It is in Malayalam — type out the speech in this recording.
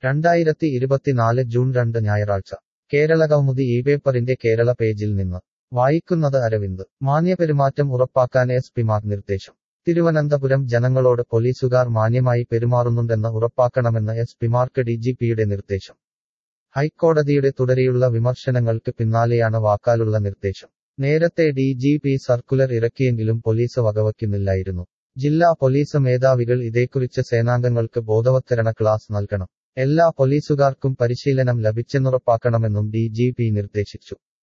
രണ്ടായിരത്തി ഇരുപത്തിനാല് ജൂൺ രണ്ട് ഞായറാഴ്ച കേരളകൗമുദി ഈ പേപ്പറിന്റെ കേരള പേജിൽ നിന്ന് വായിക്കുന്നത് അരവിന്ദ് മാന്യപെരുമാറ്റം ഉറപ്പാക്കാൻ എസ് പിമാർ നിർദ്ദേശം തിരുവനന്തപുരം ജനങ്ങളോട് പോലീസുകാർ മാന്യമായി പെരുമാറുന്നുണ്ടെന്ന് ഉറപ്പാക്കണമെന്ന് എസ് പിമാർക്ക് ഡിജിപിയുടെ നിർദ്ദേശം ഹൈക്കോടതിയുടെ തുടരെയുള്ള വിമർശനങ്ങൾക്ക് പിന്നാലെയാണ് വാക്കാലുള്ള നിർദ്ദേശം നേരത്തെ ഡിജിപി സർക്കുലർ ഇറക്കിയെങ്കിലും പോലീസ് വകവയ്ക്കുന്നില്ലായിരുന്നു ജില്ലാ പോലീസ് മേധാവികൾ ഇതേക്കുറിച്ച് സേനാംഗങ്ങൾക്ക് ബോധവത്കരണ ക്ലാസ് നൽകണം എല്ലാ പോലീസുകാർക്കും പരിശീലനം ലഭിച്ചെന്നുറപ്പാക്കണമെന്നും ഡിജിപി നിർദ്ദേശിച്ചു